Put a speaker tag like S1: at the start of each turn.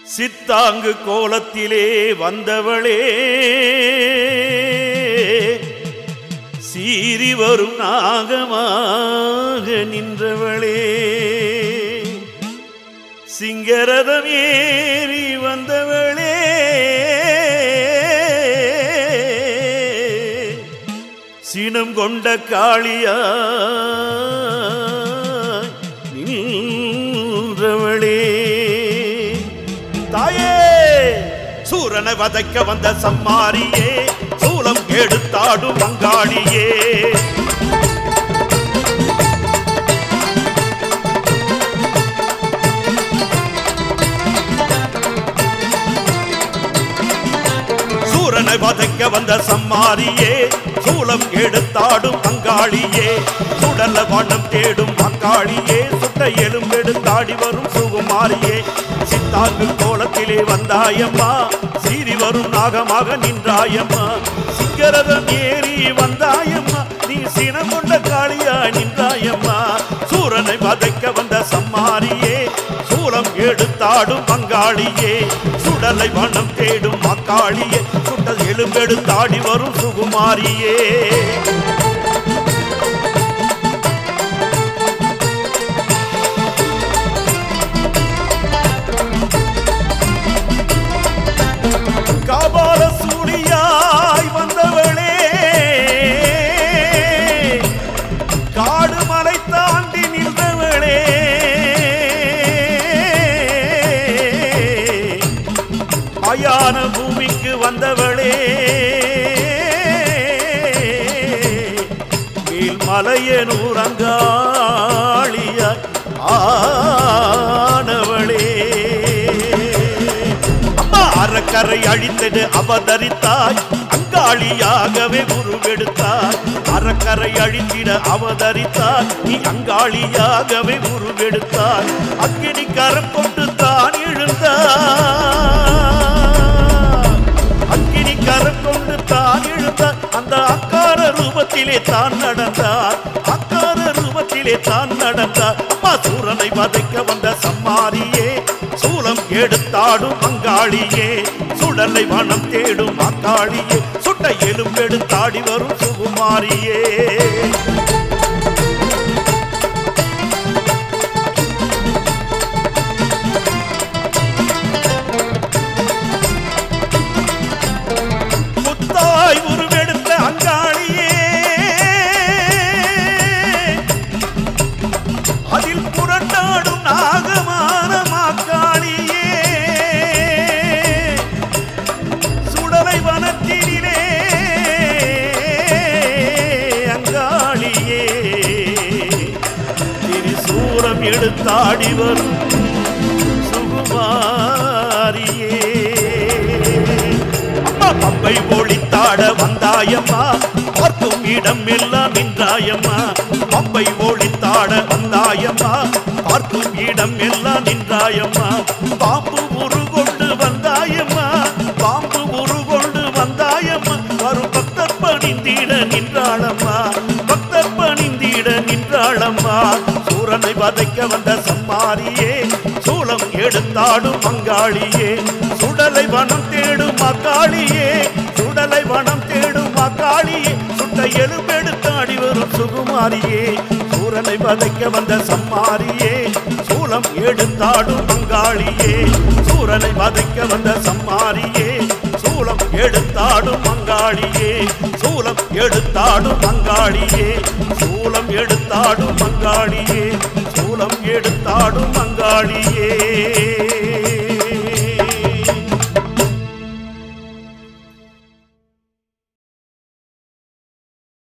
S1: சித்தாங்கு கோலத்திலே வந்தவளே சீறி வரும் நாகமாக நின்றவளே சிங்கரதம் ஏறி வந்தவளே சினம் கொண்ட காளியா நின்றவளே தாயே சூரனை வதைக்க வந்த சம்மாரியே சூலம் எடுத்தாடும் வங்காளியே சூரனை வதைக்க வந்த சம்மாரியே சூலம் எடுத்தாடும் அங்காளியே சுடல வண்ணம் தேடும் அங்காளியே சுட்ட எலும்பெடுத்தாடி வரும் சுகுமாரியே சித்தாங்கு கோலத்திலே வந்தாயம்மா சீறி வரும் நாகமாக நின்றாயம்மா சிங்கரதம் ஏறி வந்தாயம்மா நீ சினம் கொண்ட காளியா நின்றாயம்மா சூரனை வதைக்க வந்த சம்மாரியே சூலம் எடுத்தாடும் பங்காளியே சுடலை வண்ணம் தேடும் மக்காளியே சுடல் எலும்பெடுத்தாடி வரும் சுகுமாரியே காபால சூடியாய் வந்தவளே காடு மலை தாண்டி நின்றவளே மயான பூமிக்கு வந்தவளே மேல் மலையனூர் அங்காளியாய் ஆனவளே அம்மா அறக்கரை அழித்தது அவதரித்தாய் அங்காளியாகவே உருவெடுத்தாய் அறக்கரை அழித்திட அவதரித்தாய் நீ அங்காளியாகவே உருவெடுத்தாய் அக்கினி கரம் கொண்டு தான் எழுந்தாய் அக்கினி கரம் கொண்டு தான் எழுந்தார் அந்த அக்கார ரூபத்திலே தான் நடந்தார் அக்கார ரூபத்திலே தான் நடந்தார் அம்மா சூரனை வதைக்க வந்த சம்மாரியே சூலம் எடுத்தாடும் அங்காளியே சுடலை வனம் தேடும் அங்காளியே சுட்ட எலும்பெடுத்தாடி வரும் சுகுமாரியே முத்தாய் உருவெடுத்த அங்காளியே அதில் புரண்டாடும் நாகமான மாக்காளியே சுடலை வனத்தினிலே அங்காளியே திரிசூலம் எடுத்தாடி வரும் சுகுமாரியே அம்மா பம்பை ஒளித்தாட வந்தாயம்மா பார்க்கும் இடம் எல்லாம் நின்றாயம்மா பம்பை ஒளித்தாட வந்தாயம்மா பார்க்கும் இடம் எல்லாம் நின்றாயம்மா பாம்பு உருகொண்டு வந்தாயம்மா பாம்பு உருகொண்டு வந்தாயம்மா வரும் பக்தர் பணிந்திட நின்றாளம்மா பக்தர் பணிந்திட நின்றாளம்மா சூரனை வதைக்க வந்த சம்மாரியே சூலம் எடுத்தாடும் மங்காளியே சுடலை வனம் தேடும் மக்காளியே சுடலை வனம் தேடும் மக்காளியே சுட்ட எலும்பெடுத்தாடி வரும் சுகுமாரியே சூரனை வதைக்க வந்த சம்மாரியே சூலம் எடுத்தாடும் மங்காளியே சூரனை வதைக்க வந்த சம்மாரியே சூலம் எடுத்தாடும் மங்காளியே சூலம் எடுத்தாடும் மங்காளியே சூலம் எடுத்தாடும் மங்காளியே